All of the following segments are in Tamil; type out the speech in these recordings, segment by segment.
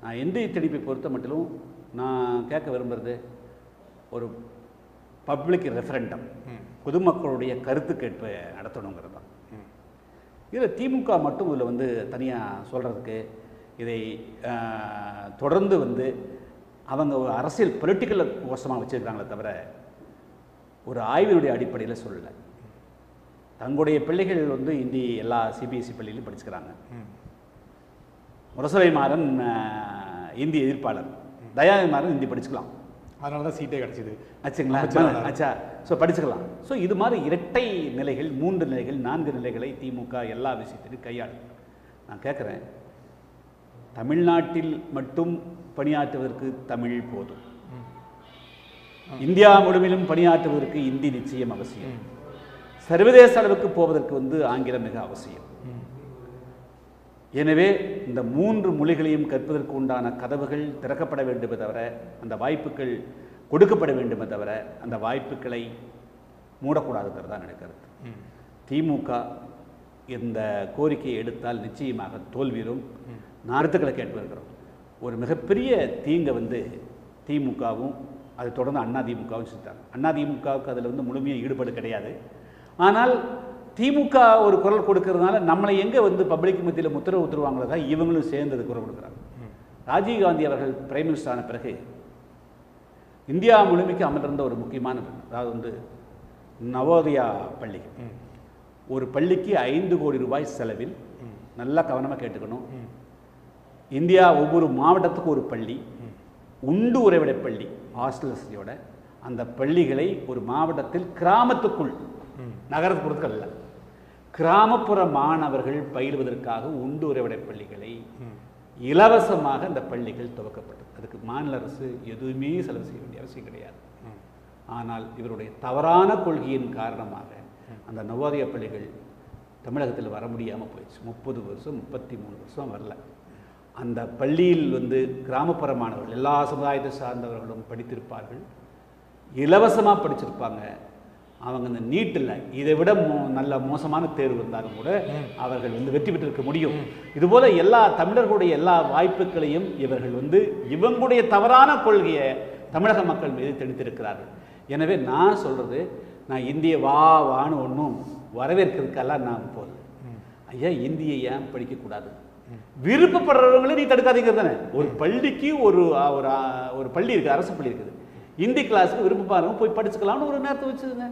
நான் இந்தி திணிப்பை பொறுத்த மட்டிலும் நான் கேட்க விரும்புறது ஒரு பப்ளிக் ரெஃபரண்டம் பொதுமக்களுடைய கருத்து கேட்பை நடத்தணுங்கிறது தான் இதில் திமுக மட்டும் இதில் வந்து தனியாக சொல்கிறதுக்கு இதை ஆஹ், தொடர்ந்து வந்து அவங்க ஒரு அரசியல் பொலிட்டிக்கல் கோஷமாக வச்சுருக்காங்களே தவிர ஒரு ஆய்வினுடைய அடிப்படையில் சொல்லலை தங்களுடைய பிள்ளைகள் வந்து இந்தி எல்லா சிபிஎஸ்சி பள்ளியிலும் படிச்சுக்கிறாங்க முரசொலை மாறன் ஆஹ், இந்தி எதிர்ப்பாளர் தயாநிதி மாறன் இந்தி படிச்சுக்கலாம் அதனால தான் சீட்டே கிடச்சிது ஆச்சுங்களா அமைச்சரானாரு. ஆச்சா ஸோ படிச்சுக்கலாம் ஸோ இது மாதிரி இரட்டை நிலைகள் மூன்று நிலைகள் நான்கு நிலைகளை திமுக எல்லா விஷயத்திலும் கையாளும் நான் கேட்குறேன் தமிழ்நாட்டில் மட்டும் பணியாற்றுவதற்கு தமிழ் போதும் இந்தியா முழுவதிலும் பணியாற்றுவதற்கு இந்தி நிச்சயம் அவசியம் சர்வதேச அளவுக்கு போவதற்கு வந்து ஆங்கிலம் மிக அவசியம் எனவே இந்த மூன்று மொழிகளையும் கற்பதற்கு உண்டான கதவுகள் திறக்கப்பட வேண்டுமே தவிர அந்த வாய்ப்புகள் கொடுக்கப்பட வேண்டுமே தவிர அந்த வாய்ப்புகளை மூடக்கூடாதுங்கிறது தான் எனக்கு கருத்து திமுக இந்த கோரிக்கையை எடுத்தால் நிச்சயமாக தோல்வியும் கருத்துக்களை கேட்டு வருகிறோம் ஒரு மிகப்பெரிய தீங்கை வந்து திமுகவும் அதை தொடர்ந்து அண்ணா திமுகவும் செஞ்சாங்க அண்ணா திமுகவுக்கு அதில் வந்து முழுமையாக ஈடுபாடு கிடையாது ஆனால் திமுக ஒரு குரல் கொடுக்கறதுனால நம்மளை எங்கே வந்து பப்ளிக் மத்தியில் முத்திர உத்தரவாங்களோ தான் இவங்களும் சேர்ந்து அது குரல் கொடுக்குறாங்க ராஜீவ்காந்தி அவர்கள் பிரைம் மினிஸ்டர் ஆன பிறகு இந்தியா முழுமைக்கு அமர்ந்திருந்த ஒரு முக்கியமான பெண். அதாவது வந்து நவோதயா பள்ளி ஒரு பள்ளிக்கு ஐந்து கோடி ரூபாய் செலவில் நல்லா கவனமாக கேட்டுக்கணும் இந்தியா ஒவ்வொரு மாவட்டத்துக்கும் ஒரு பள்ளி உண்டு உறைவிட பள்ளி ஹாஸ்டல் வசதியோட அந்த பள்ளிகளை ஒரு மாவட்டத்தில் கிராமத்துக்குள் நகரப்புறத்துக்கு அல்ல கிராமப்புற மாணவர்கள் பயிலுவதற்காக உண்டு உறைவிட பள்ளிகளை இலவசமாக அந்த பள்ளிகள் துவக்கப்பட்டது அதுக்கு மாநில அரசு எதுவுமே செலவு செய்ய வேண்டிய அவசியம் கிடையாது ஆனால் இவருடைய தவறான கொள்கையின் காரணமாக அந்த நவோதய பள்ளிகள் தமிழகத்தில் வர முடியாமல் போயிடுச்சு முப்பது வருஷம் முப்பத்தி மூணு வருஷம் வரல அந்த பள்ளியில் வந்து கிராமப்புற மாணவர்கள் எல்லா சமுதாயத்தை சார்ந்தவர்களும் படித்திருப்பார்கள் இலவசமாக படிச்சிருப்பாங்க அவங்க இந்த நீட்டில் இதை விட மோ நல்ல மோசமான தேர்வு இருந்தாலும் கூட அவர்கள் வந்து வெற்றி பெற்றிருக்க முடியும் இதுபோல எல்லா தமிழர்களுடைய எல்லா வாய்ப்புகளையும் இவர்கள் வந்து இவங்களுடைய தவறான கொள்கையை தமிழக மக்கள் மீது திணித்திருக்கிறார்கள் எனவே நான் சொல்றது நான் இந்திய வா வான்னு ஒன்றும் வரவேற்கிறதுக்கெல்லாம் நான் போகல ஐயா இந்தியை ஏன் படிக்கக்கூடாது விருப்பப்படுறவங்களே நீ தடுக்காதீங்கிறது தானே ஒரு பள்ளிக்கு ஒரு ஆ, ஒரு ஆ, ஒரு பள்ளி இருக்குது அரசு பள்ளி இருக்குது இந்தி கிளாஸுக்கு விருப்பப்பாருங்க போய் படிச்சுக்கலாம்னு ஒரு நேரத்தை வச்சுதுங்க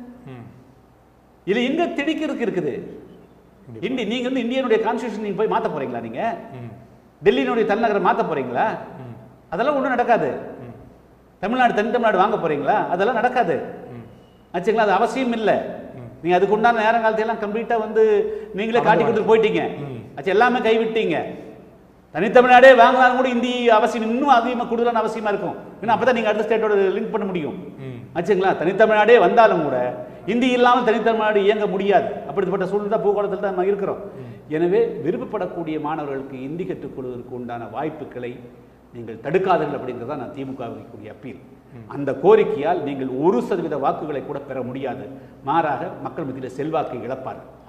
இதுல எங்க திணிக்கிறதுக்கு இருக்குது இந்தி நீங்க வந்து இந்தியனுடைய கான்ஸ்டியூஷன் நீங்க போய் மாத்த போறீங்களா நீங்க டெல்லியினுடைய தலைநகரை மாத்த போறீங்களா அதெல்லாம் ஒண்ணும் நடக்காது தமிழ்நாடு தனி தமிழ்நாடு வாங்க போறீங்களா அதெல்லாம் நடக்காது ஆச்சுங்களா அது அவசியம் இல்லை நீங்க அதுக்கு உண்டான நேரங்காலத்தையெல்லாம் கம்ப்ளீட்டா வந்து நீங்களே காட்டி கொடுத்துட்டு போயிட்டீங்க ஆச்சு எல்லாமே கைவிட்டீங்க தனித்தமிழ்நாடே வாங்கினாலும் கூட இந்தி அவசியம் இன்னும் அதிகமாக கூடுதலான அவசியமா இருக்கும் ஏன்னா அப்பதான் நீங்க அடுத்த ஸ்டேட்டோட லிங்க் பண்ண முடியும் ஆச்சுங்களா தனித்தமிழ்நாடே வந்தாலும் கூட இந்தி இல்லாமல் தனித்தமிழ்நாடு இயங்க முடியாது அப்படிப்பட்ட சூழ்நிலை தான் பூகோளத்தில் தான் நம்ம இருக்கிறோம் எனவே விருப்பப்படக்கூடிய மாணவர்களுக்கு இந்தி கற்றுக்கொள்வதற்கு உண்டான வாய்ப்புகளை நீங்கள் தடுக்காதீர்கள் அப்படிங்கிறது தான் நான் திமுக வைக்கக்கூடிய அப்பீல் அந்த கோரிக்கையால் நீங்கள் ஒரு சதவீத வாக்குகளை கூட பெற முடியாது மாறாக மக்கள் மத்தியில் செல்வாக்கை இழப்பார்கள்